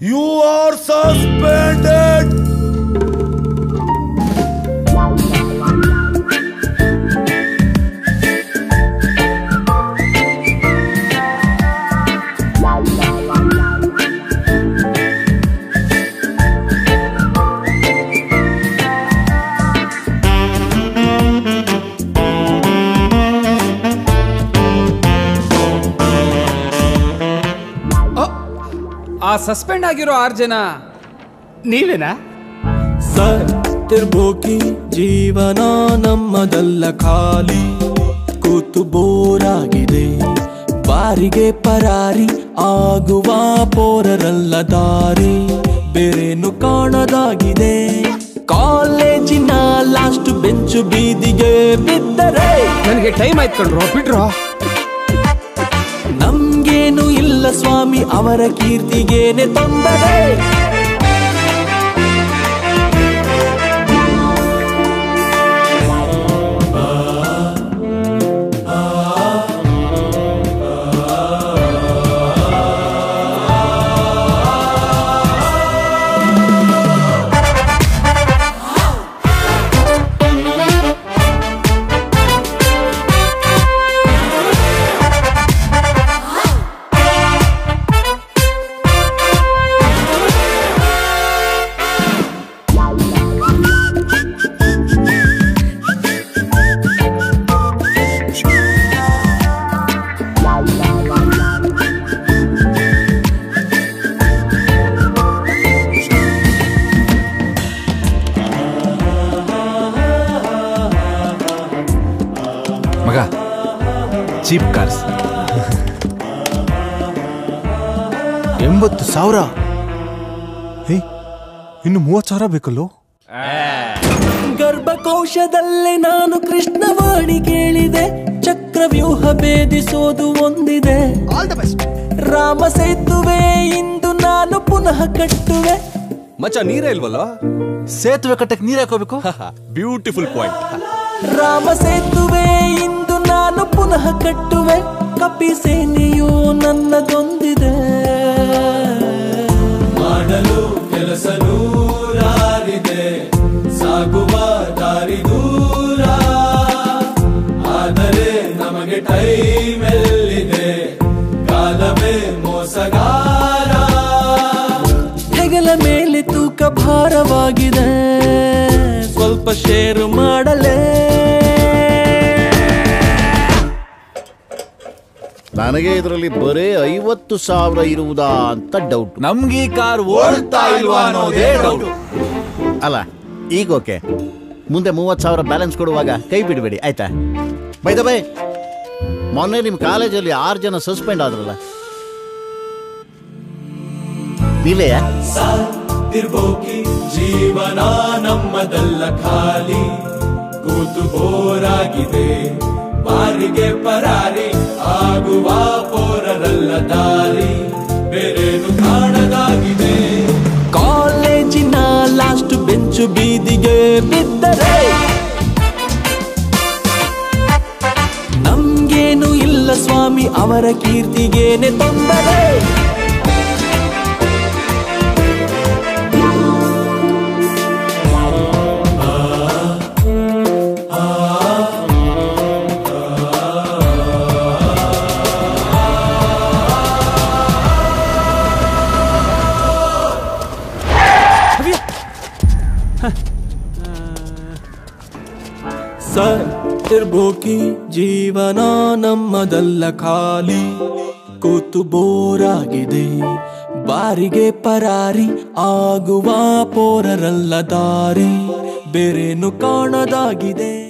you are suspended ಆ suspend ಆಗಿರೋ ಆರು ಜನ ನೀವೇನಾ ಸತ್ತಿರ್ಬೋಕಿ ಜೀವನ ನಮ್ಮದಲ್ಲ ಖಾಲಿ ಕೂತು ಬೋರಾಗಿದೆ ಬಾರಿಗೆ ಪರಾರಿ ಆಗುವ ಪೋರರಲ್ಲ ದಾರಿ ಬೇರೇನು ಕಾಣದಾಗಿದೆ ಕಾಲೇಜಿನ ಲಾಸ್ಟ್ ಬೆಂಚು ಬೀದಿಗೆ ಬಿದ್ದರೆ ನನಗೆ ಟೈಮ್ ಆಯ್ತು ಕಣ್ರೋ ಬಿಡ್ರೋ ನಮ್ಗೇನು ಇಲ್ಲ ಸ್ವಾಮಿ ಅವರ ಕೀರ್ತಿಗೇನೆ ತೊಂದರೆ ಮಗ ಚೀಪ್ ಕಾರ್ಸ್ ಎಂಬತ್ತು ಸಾವಿರ ಹೇ ಇನ್ನು ಮೂವತ್ತು ಸಾವಿರ ಬೇಕಲ್ಲೋ ಗರ್ಭಕೋಶದಲ್ಲೇ ನಾನು ಕೃಷ್ಣವಾಣಿ ಕೇಳಿದೆ ಚಕ್ರವ್ಯೂಹ ಭೇದಿಸೋದು ಒಂದಿದೆ ರಾಮ ಸೇತುವೆ ಇಂದು ನಾನು ಪುನಃ ಕಟ್ಟುವೆ ಮಚ್ಚ ನೀರೇ ಇಲ್ವಲ್ಲ ಸೇತುವೆ ಕಟ್ಟಕ್ಕೆ ನೀರು ಹಾಕೋಬೇಕು ಬ್ಯೂಟಿಫುಲ್ ಪಾಯಿಂಟ್ ರಾಮ ಸೇತುವೆ ಇಂದು ನಾನು ಪುನಃ ಕಟ್ಟುವೆ ಕಪಿ ಸೇನೆಯು ನನ್ನದೊಂದಿದೆ ಮಾಡಲು ಕೆಲಸ ನೂರಾರಿದೆ ಸಾಗುವ ದಾರಿ ದೂರ ಆದರೆ ನಮಗೆ ಟೈಮ್ ಎಲ್ಲಿದೆ ಕಾಲವೇ ಮೋಸಗಾರ ಹೆಗಲ ಮೇಲೆ ತೂಕ ಭಾರವಾಗಿದೆ ಸ್ವಲ್ಪ ಶೇರು ಮಾಡಲೇ ನನಗೆ ಇದರಲ್ಲಿ ಬರೇ ಐವತ್ತು ಸಾವಿರ ಇರುವುದಾ ಅಂತ ಡೌಟ್ ನಮ್ಗೆ ಈ ಕಾರ್ ಓಡ್ತಾ ಇಲ್ವಾ ಅನ್ನೋದೇ ಡೌಟ್ ಅಲ್ಲ ಈಗ ಓಕೆ ಮುಂದೆ ಮೂವತ್ತು ಸಾವಿರ ಬ್ಯಾಲೆನ್ಸ್ ಕೊಡುವಾಗ ಕೈ ಬಿಡಬೇಡಿ ಆಯ್ತಾ ಬೈದ ಬೈ ಮೊನ್ನೆ ನಿಮ್ಮ ಕಾಲೇಜಲ್ಲಿ ಆರು ಜನ ಸಸ್ಪೆಂಡ್ ಆದ್ರಲ್ಲ ನೀಲೆಯಾ ತಿರ್ಬೋಕಿ ಜೀವನ ನಮ್ಮದಲ್ಲ ಖಾಲಿ ಕೂತು ಬೋರಾಗಿದೆ ಬಾರಿಗೆ ಪರಾರಿ ಆಗುವ ಪೋರರಲ್ಲ ದಾರಿ ಬೇರೇನು ಕಾಣದಾಗಿದೆ ಕಾಲೇಜಿನ ಲಾಸ್ಟ್ ಬೆಂಚು ಬೀದಿಗೆ ಬಿದ್ದರೆ ನಮ್ಗೇನು ಇಲ್ಲ ಸ್ವಾಮಿ ಅವರ ಕೀರ್ತಿಗೇನೆ ತೊಂದರೆ ಸತ್ತಿರ್ಬೋಕಿ ಜೀವನ ನಮ್ಮದಲ್ಲ ಖಾಲಿ ಕೂತು ಬೋರಾಗಿದೆ ಬಾರಿಗೆ ಪರಾರಿ ಆಗುವ ಪೋರರಲ್ಲ ದಾರಿ ಬೇರೇನು ಕಾಣದಾಗಿದೆ